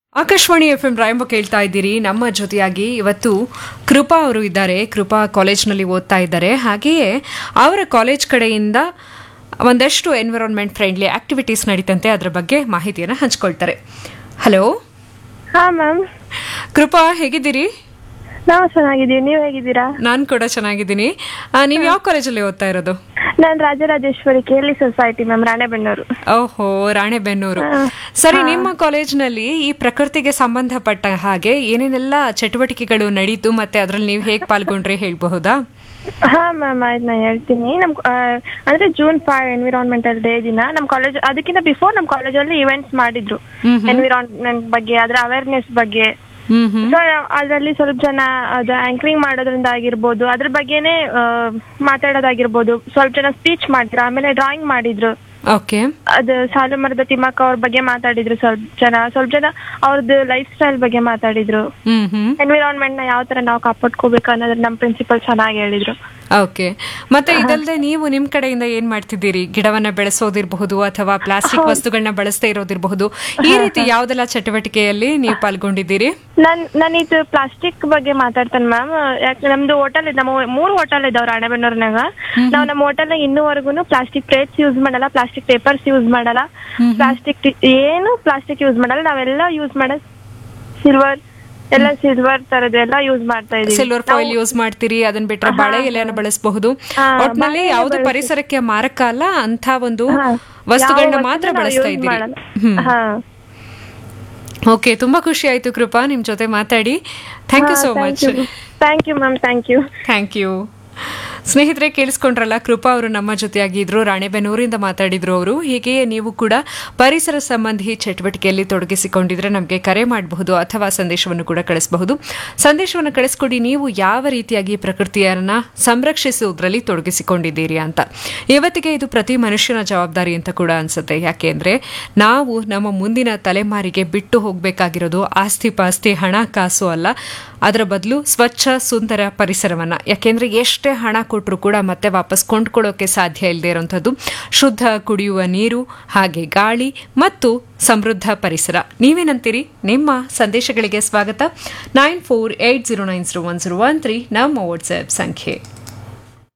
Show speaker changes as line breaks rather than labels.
Akashvani F M ರಾಯಂಬ ಕೇಳ್ತಾ ಇದ್ದೀರಿ ನಮ್ಮ ಜೊತೆಯಾಗಿ ಇವತ್ತು ಕೃಪಾ ಅವರು ಇದ್ದಾರೆ ಕೃಪಾ ಕಾಲೇಜ್ನಲ್ಲಿ ಓದ್ತಾ ಇದ್ದಾರೆ ಹಾಗೆಯೇ ಅವರ ಕಾಲೇಜ್ ಕಡೆಯಿಂದ ಒಂದಷ್ಟು ಎನ್ವಿರಾನ್ಮೆಂಟ್ ಫ್ರೆಂಡ್ಲಿ ಆಕ್ಟಿವಿಟೀಸ್ ನಡೀತಂತೆ ಅದರ ಬಗ್ಗೆ ಮಾಹಿತಿಯನ್ನು ಹಂಚ್ಕೊಳ್ತಾರೆ ಹಲೋ
ಹಾ ಮ್ಯಾಮ್
ಕೃಪಾ ಹೇಗಿದ್ದೀರಿ
ನಾವು ಚೆನ್ನಾಗಿದ್ದೀವಿ ನೀವು ಹೇಗಿದ್ದೀರಾ
ನಾನು ಕೂಡ ಚೆನ್ನಾಗಿದ್ದೀನಿ ನೀವು ಯಾವ ಕಾಲೇಜಲ್ಲಿ ಓದ್ತಾ ಇರೋದು
ನಾನು ರಾಜರಾಜೇಶ್ವರಿ ಕೇರಳಿ ಸೊಸೈಟಿ ಮ್ಯಾಮ್ ರಾಣೆಬೆನ್ನೂರು
ಓಹೋ ರಾಣೆಬೆನ್ನೂರು ಸರಿ ನಿಮ್ಮ ಕಾಲೇಜ್ನಲ್ಲಿ ಈ ಪ್ರಕೃತಿಗೆ ಸಂಬಂಧಪಟ್ಟ ಹಾಗೆ ಏನೇನೆಲ್ಲ ಚಟುವಟಿಕೆಗಳು ನಡೀತು ಮತ್ತೆ ಅದ್ರಲ್ಲಿ ನೀವು ಹೇಗೆ ಪಾಲ್ಗೊಂಡ್ರೆ ಹೇಳ್ಬಹುದಾ
ಹಾ ಮ್ಯಾಮ್ ಆಯ್ತು ನಾನು ಹೇಳ್ತೀನಿ ನಮ್ ಆ, ಅಂದ್ರೆ ಜೂನ್ ಫೈವ್ ಎನ್ವಿರಾನ್ಮೆಂಟಲ್ ಡೇ ದಿನ ನಮ್ಮ ಕಾಲೇಜ್ ಅದಕ್ಕಿಂತ ಬಿಫೋರ್ ನಮ್ಮ ಕಾಲೇಜಲ್ಲಿ ಇವೆಂಟ್ಸ್ ಮಾಡಿದ್ರು ಎನ್ವಿರಾನ್ಮೆಂಟ್ ಬಗ್ಗೆ ಅದರ ಅವೇರ್ನೆಸ್ ಬಗ್ಗೆ
ಹ್ಮ್ ಹ್ಮ್
ಸೊ ಅದರಲ್ಲಿ ಸ್ವಲ್ಪ ಜನ ಅದು ಆಂಕರಿಂಗ್ ಮಾಡೋದ್ರಿಂದ ಆಗಿರ್ಬೋದು ಅದ್ರ ಬಗ್ಗೆನೇ ಆ, ಮಾತಾಡೋದಾಗಿರ್ಬೋದು ಸ್ವಲ್ಪ ಜನ ಸ್ಪೀಚ್ ಮಾಡಿದ್ರು ಆಮೇಲೆ ಡ್ರಾಯಿಂಗ್ ಮಾಡಿದ್ರು
ಓಕೆ
ಅದು ಸಾಲು ಮರದ ತಿಮ್ಮಕ್ಕ ಅವ್ರ ಬಗ್ಗೆ ಮಾತಾಡಿದ್ರು ಸ್ವಲ್ಪ ಜನ ಸ್ವಲ್ಪ ಜನ ಅವ್ರದ್ದು ಲೈಫ್ ಸ್ಟೈಲ್ ಬಗ್ಗೆ ಮಾತಾಡಿದ್ರು
ಹ್ಮ್ ಹ್ಮ್
ಎನ್ವಿರಾನ್ಮೆಂಟ್ ನ ಯಾವ ತರ ನಾವು ಕಾಪಾಡ್ಕೋಬೇಕು ಅನ್ನೋದ್ರ ನಮ್ ಪ್ರಿನ್ಸಿಪಲ್ ಚೆನ್ನಾಗಿ ಹೇಳಿದ್ರು
ಓಕೆ ಮತ್ತೆ ಇದಲ್ಲದೆ ನೀವು ನಿಮ್ ಕಡೆಯಿಂದ ಏನ್ ಮಾಡ್ತಿದ್ದೀರಿ ಗಿಡವನ್ನ ಬೆಳೆಸೋದಿರಬಹುದು ಅಥವಾ ಪ್ಲಾಸ್ಟಿಕ್ ವಸ್ತುಗಳನ್ನ ಬಳಸದೇ ಇರೋದಿರಬಹುದು ಈ ರೀತಿ ಯಾವ್ದೆಲ್ಲ ಚಟುವಟಿಕೆಯಲ್ಲಿ ನೀವು ಪಾಲ್ಗೊಂಡಿದ್ದೀರಿ
ನನ್ ನಾನು ಇದು ಪ್ಲಾಸ್ಟಿಕ್ ಬಗ್ಗೆ ಮಾತಾಡ್ತೇನೆ ಮ್ಯಾಮ್ ಯಾಕೆ ನಮ್ದು ಹೋಟೆಲ್ ನಮ್ಮ ಮೂರು ಹೋಟೆಲ್ ಇದಾವ್ ರಾಣೆಬೆನ್ನೂರ್ನಾಗ ನಾವು ನಮ್ಮ ಹೋಟೆಲ್ ಇನ್ನೂವರೆಗೂ ಪ್ಲಾಸ್ಟಿಕ್ ಪ್ಲೇಟ್ಸ್ ಯೂಸ್ ಮಾಡಲ್ಲ ಪ್ಲಾಸ್ಟಿಕ್ ಪೇಪರ್ಸ್ ಯೂಸ್ ಮಾಡಲ್ಲ ಪ್ಲಾಸ್ಟಿಕ್ ಏನು ಪ್ಲಾಸ್ಟಿಕ್ ಯೂಸ್ ಮಾಡಲ್ಲ ನಾವೆಲ್ಲ ಯೂಸ್ ಮಾಡೋದು ಸಿಲ್ವರ್ ಎಲ್ಲ ಸಿಲ್ವರ್ ತರದ್ದು ಎಲ್ಲ ಯೂಸ್ ಮಾಡ್ತಾ ಇದೀವಿ
ಸಿಲ್ವರ್ ಫಾಯಿಲ್ ಯೂಸ್ ಮಾಡ್ತೀರಿ ಅದನ್ನ ಬಿಟ್ರೆ ಬಾಳೆ ಎಲೆಯನ್ನು ಬಳಸಬಹುದು
ಹಾ,
ಒಟ್ನಲ್ಲಿ
ಬಾಳೆ ಎಲೆ
ಯಾವ್ದು
ಬಳಸಿ-
ಪರಿಸರಕ್ಕೆ ಮಾರಕ ಅಲ್ಲ ಅಂತ ಒಂದು
ಹಾ.
ವಸ್ತುಗಳನ್ನ
ಯಾವ
ಮಾತ್ರ
ವಸ್ತುನ ನಾವು
ಬಳಸ್ತಾ
use
ಇದ್ದೀರಿ
ಮಾಡಲ್ಲ.
ಹ್ಮ್
ಹಾ
ಓಕೆ ತುಂಬಾ ಖುಷಿ ಆಯ್ತು ಕೃಪಾ ನಿಮ್ ಜೊತೆ ಮಾತಾಡಿ thank you so much
thank you ma'am thank you
thank you ಸ್ನೇಹಿತರೆ ಕೇಳಿಸ್ಕೊಂಡ್ರಲ್ಲ ಕೃಪಾ ಅವರು ನಮ್ಮ ಜೊತೆಯಾಗಿದ್ರು ರಾಣೆಬೆನ್ನೂರಿಂದ ಮಾತಾಡಿದ್ರು ಅವರು ಹೀಗೆಯೇ ನೀವು ಕೂಡ ಪರಿಸರ ಸಂಬಂಧಿ ಚಟುವಟಿಕೆಯಲ್ಲಿ ತೊಡಗಿಸಿಕೊಂಡಿದ್ರೆ ನಮಗೆ ಕರೆ ಮಾಡಬಹುದು ಅಥವಾ ಸಂದೇಶವನ್ನು ಕೂಡ ಕಳಿಸಬಹುದು ಸಂದೇಶವನ್ನು ಕಳಿಸ್ಕೊಡಿ ನೀವು ಯಾವ ರೀತಿಯಾಗಿ ಪ್ರಕೃತಿಯನ್ನ ಸಂರಕ್ಷಿಸುವುದರಲ್ಲಿ ತೊಡಗಿಸಿಕೊಂಡಿದ್ದೀರಿ ಅಂತ ಇವತ್ತಿಗೆ ಇದು ಪ್ರತಿ ಮನುಷ್ಯನ ಜವಾಬ್ದಾರಿ ಅಂತ ಕೂಡ ಅನ್ಸುತ್ತೆ ಯಾಕೆಂದ್ರೆ ನಾವು ನಮ್ಮ ಮುಂದಿನ ತಲೆಮಾರಿಗೆ ಬಿಟ್ಟು ಹೋಗಬೇಕಾಗಿರೋದು ಆಸ್ತಿ ಪಾಸ್ತಿ ಹಣ ಕಾಸು ಅಲ್ಲ ಅದರ ಬದಲು ಸ್ವಚ್ಛ ಸುಂದರ ಪರಿಸರವನ್ನ ಯಾಕೆಂದ್ರೆ ಎಷ್ಟೇ ಹಣ ಕೊಟ್ಟರು ಕೂಡ ಮತ್ತೆ ವಾಪಸ್ ಕೊಂಡ್ಕೊಳ್ಳೋಕೆ ಸಾಧ್ಯ ಇಲ್ಲದೆ ಇರುವಂಥದ್ದು ಶುದ್ಧ ಕುಡಿಯುವ ನೀರು ಹಾಗೆ ಗಾಳಿ ಮತ್ತು ಸಮೃದ್ಧ ಪರಿಸರ ನೀವೇನಂತೀರಿ ನಿಮ್ಮ ಸಂದೇಶಗಳಿಗೆ ಸ್ವಾಗತ nine four eight zero nine zero one zero one three ನಮ್ಮ ವಾಟ್ಸ್ಆ್ಯಪ್ ಸಂಖ್ಯೆ